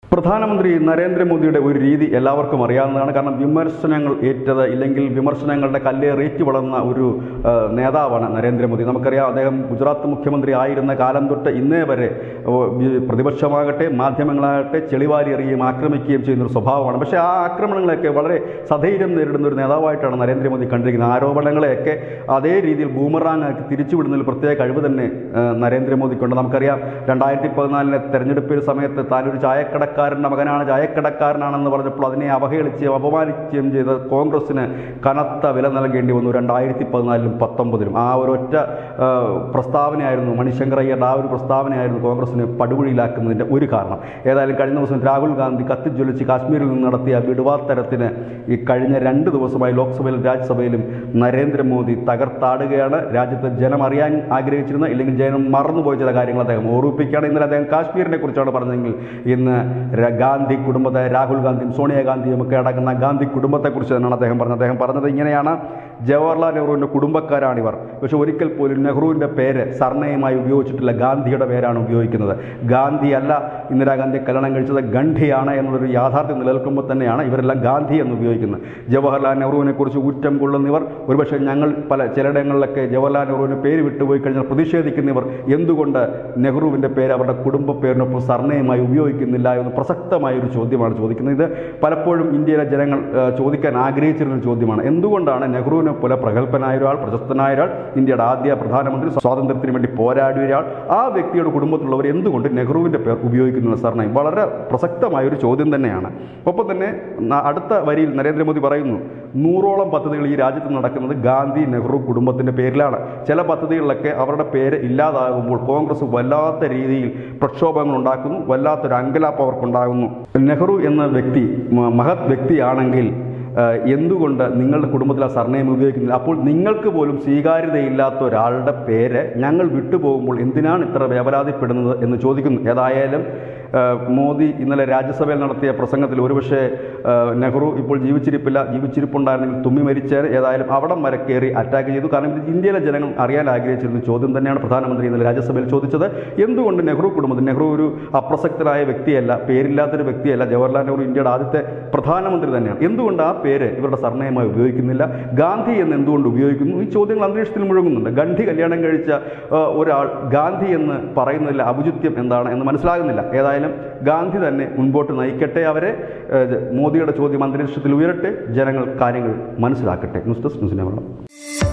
പ്രധാനമന്ത്രി നരേന്ദ്രമോദിയുടെ ഒരു രീതി എല്ലാവർക്കും അറിയാവുന്നതാണ് കാരണം വിമർശനങ്ങൾ ഏറ്റത് ഇല്ലെങ്കിൽ വിമർശനങ്ങളുടെ കല്ലേറേറ്റ് വളർന്ന ഒരു ആ, നേതാവാണ് നരേന്ദ്രമോദി നമുക്കറിയാം അദ്ദേഹം ഗുജറാത്ത് മുഖ്യമന്ത്രി ആയിരുന്ന കാലം തൊട്ട് ഇന്നേ വരെ ഓ, വി- പ്രതിപക്ഷമാകട്ടെ മാധ്യമങ്ങളാകട്ടെ ചെളിവാരി എറിയുകയും ആക്രമിക്കുകയും ചെയ്യുന്ന ഒരു സ്വഭാവമാണ് പക്ഷേ ആ ആക്രമണങ്ങളെയൊക്കെ വളരെ സധൈര്യം നേരിടുന്ന ഒരു നേതാവായിട്ടാണ് നരേന്ദ്രമോദി കണ്ടിരിക്കുന്നത് ആരോപണങ്ങളെയൊക്കെ അതേ രീതിയിൽ ബൂമറാങ് ആക്കി തിരിച്ചുവിടുന്നതിൽ പ്രത്യേക കഴിവ് തന്നെ ആ, നരേന്ദ്രമോദിക്കുണ്ട് നമുക്കറിയാം രണ്ടായിരത്തി പതിനാലിലെ തെരഞ്ഞെടുപ്പിന് സമയത്ത് താനൊരു ചായക്കടക്കാരൻ്റെ മകനാണ് ചായക്കടക്കാരനാണെന്ന് പറഞ്ഞപ്പോൾ അതിനെ അവഹേളിക്കുകയും അപമാനിക്കുകയും ചെയ്ത് കോൺഗ്രസ്സിന് കനത്ത വില നൽകേണ്ടി വന്നു രണ്ടായിരത്തി പതിനാലിലും പത്തൊമ്പതിലും ആ ഒരൊറ്റ ആ, പ്രസ്താവനയായിരുന്നു മണിശങ്കർ അയ്യരുടെ ആ ഒരു പ്രസ്താവനയായിരുന്നു കോൺഗ്രസിനെ പടുകുഴിയിലാക്കുന്നതിൻ്റെ ഒരു കാരണം ഏതായാലും കഴിഞ്ഞ ദിവസം രാഹുൽ ഗാന്ധി കത്തിജ്വലിച്ച് കാശ്മീരിൽ നിന്ന് നടത്തിയ വിടുവാത്തരത്തിന് ഈ കഴിഞ്ഞ രണ്ട് ദിവസമായി ലോക്സഭയിലും രാജ്യസഭയിലും നരേന്ദ്രമോദി തകർത്താടുകയാണ് രാജ്യത്തെ ജനം അറിയാൻ ആഗ്രഹിച്ചിരുന്ന ഇല്ലെങ്കിൽ ജനം മറന്നുപോയ ചില കാര്യങ്ങൾ അദ്ദേഹം ഓർമ്മിപ്പിക്കുകയാണ് ഇന്നലെ അദ്ദേഹം കാശ്മീരിനെ കുറിച്ചാണ് പറഞ്ഞതെങ്കിൽ ഇന്ന് ര- ഗാന്ധി കുടുംബത്തെ രാഹുൽ ഗാന്ധിയും സോണിയാഗാന്ധിയും ഒക്കെ അടങ്ങുന്ന ഗാന്ധി കുടുംബത്തെക്കുറിച്ച് തന്നെയാണ് അദ്ദേഹം പറഞ്ഞത് അദ്ദേഹം പറഞ്ഞത് ഇങ്ങനെയാണ് ജവഹർലാൽ നെഹ്റുവിൻ്റെ കുടുംബക്കാരാണിവർ പക്ഷെ ഒരിക്കൽ പോലും നെഹ്റുവിൻ്റെ പേര് സർണയമായി ഉപയോഗിച്ചിട്ടില്ല ഗാന്ധിയുടെ പേരാണ് ഉപയോഗിക്കുന്നത് ഗാന്ധി അല്ല ഇന്ദിരാഗാന്ധി കല്യാണം കഴിച്ചത് ഗണ്ഡിയാണ് എന്നുള്ളൊരു യാഥാർത്ഥ്യം നിലനിൽക്കുമ്പോൾ തന്നെയാണ് ഇവരെല്ലാം ഗാന്ധി എന്ന് ഉപയോഗിക്കുന്നത് ജവഹർലാൽ നെഹ്റുവിനെ കുറിച്ച് ഊറ്റം കൊള്ളുന്നവർ ഒരുപക്ഷെ ഞങ്ങൾ പല ചിലയിടങ്ങളിലൊക്കെ ജവഹർലാൽ നെഹ്റുവിന് പേര് വിട്ടുപോയി കഴിഞ്ഞാൽ പ്രതിഷേധിക്കുന്നവർ എന്തുകൊണ്ട് നെഹ്റുവിൻ്റെ പേര് അവരുടെ കുടുംബ പേരിനൊപ്പം സർണയമായി ഉപയോഗിക്കുന്നില്ല എന്ന് പ്രസക്തമായ ഒരു ചോദ്യമാണ് ചോദിക്കുന്നത് ഇത് പലപ്പോഴും ഇന്ത്യയിലെ ജനങ്ങൾ ആ, ചോദിക്കാൻ ആഗ്രഹിച്ചിരുന്ന ഒരു ചോദ്യമാണ് എന്തുകൊണ്ടാണ് നെഹ്റുവിനെ പോലെ പ്രഗത്ഭനായ ഒരാൾ പ്രശസ്തനായ ഒരാൾ ഇന്ത്യയുടെ ആദ്യ പ്രധാനമന്ത്രി സ്വാതന്ത്ര്യത്തിന് വേണ്ടി പോരാടിയ ഒരാൾ ആ വ്യക്തിയുടെ കുടുംബത്തിലുള്ളവർ എന്തുകൊണ്ട് നെഹ്റുവിൻ്റെ പേർ ഉപയോഗിക്കുന്നു സർണയം വളരെ പ്രസക്തമായ ഒരു ചോദ്യം തന്നെയാണ് ഒപ്പം തന്നെ ന- അടുത്ത വരിയിൽ നരേന്ദ്രമോദി പറയുന്നു നൂറോളം പദ്ധതികൾ ഈ രാജ്യത്ത് നടക്കുന്നത് ഗാന്ധി നെഹ്റു കുടുംബത്തിൻ്റെ പേരിലാണ് ചില പദ്ധതികളിലൊക്കെ അവരുടെ പേര് ഇല്ലാതാകുമ്പോൾ കോൺഗ്രസ് വല്ലാത്ത രീതിയിൽ പ്രക്ഷോഭങ്ങൾ ഉണ്ടാക്കുന്നു വല്ലാത്തൊരു അങ്കലാപ്പ് അവർക്കുണ്ടാകുന്നു നെഹ്റു എന്ന വ്യക്തി മ- മഹത് വ്യക്തിയാണെങ്കിൽ ഏഹ് എന്തുകൊണ്ട് നിങ്ങളുടെ കുടുംബത്തിൽ ആ സർനെയിം ഉപയോഗിക്കുന്നില്ല അപ്പോൾ നിങ്ങൾക്ക് പോലും സ്വീകാര്യതയില്ലാത്ത ഒരാളുടെ പേര് ഞങ്ങൾ വിട്ടുപോകുമ്പോൾ എന്തിനാണ് ഇത്ര വേവലാതിപ്പെടുന്നത് എന്ന് ചോദിക്കുന്നു ഏതായാലും ഏഹ് മോദി ഇന്നലെ രാജ്യസഭയിൽ നടത്തിയ പ്രസംഗത്തിൽ ഒരുപക്ഷെ ഏഹ് നെഹ്റു ഇപ്പോൾ ജീവിച്ചിരിപ്പില്ല ജീവിച്ചിരിപ്പുണ്ടായിരുന്നെങ്കിൽ തുമ്മി മരിച്ചേന് ഏതായാലും അവിടം വരെ കയറി അറ്റാക്ക് ചെയ്തു കാരണം ഇത് ഇന്ത്യയിലെ ജനങ്ങൾ അറിയാൻ ആഗ്രഹിച്ചിരുന്ന ചോദ്യം തന്നെയാണ് പ്രധാനമന്ത്രി ഇന്നലെ രാജ്യസഭയിൽ ചോദിച്ചത് എന്തുകൊണ്ട് നെഹ്റു കുടുംബത്തിൽ നെഹ്റു ഒരു അപ്രസക്തനായ വ്യക്തിയല്ല പേരില്ലാത്തൊരു വ്യക്തിയല്ല ജവഹർലാൽ നെഹ്റു ഇന്ത്യയുടെ ആദ്യത്തെ പ്രധാനമന്ത്രി തന്നെയാണ് എന്തുകൊണ്ട് ആ പേര് ഇവരുടെ സർണയമായി ഉപയോഗിക്കുന്നില്ല ഗാന്ധി എന്ന് എന്തുകൊണ്ട് ഉപയോഗിക്കുന്നു ഈ ചോദ്യങ്ങൾ അന്തരീക്ഷത്തിൽ മുഴങ്ങുന്നുണ്ട് ഗാന്ധി കല്യാണം കഴിച്ച ആ, ഒരാൾ ഗാന്ധി എന്ന് പറയുന്നതിൽ അപചുത്യം എന്താണ് എന്ന് മനസ്സിലാകുന്നില്ല ഏതായാലും ഗാന്ധി തന്നെ മുൻപോട്ട് നയിക്കട്ടെ അവരെ ഏഹ്, മോദിയുടെ ചോദ്യം അന്തരീക്ഷത്തിൽ ഉയരട്ടെ ജനങ്ങൾ കാര്യങ്ങൾ മനസ്സിലാക്കട്ടെ ന്യൂസ് ഡെസ്ക് ന്യൂസിനെ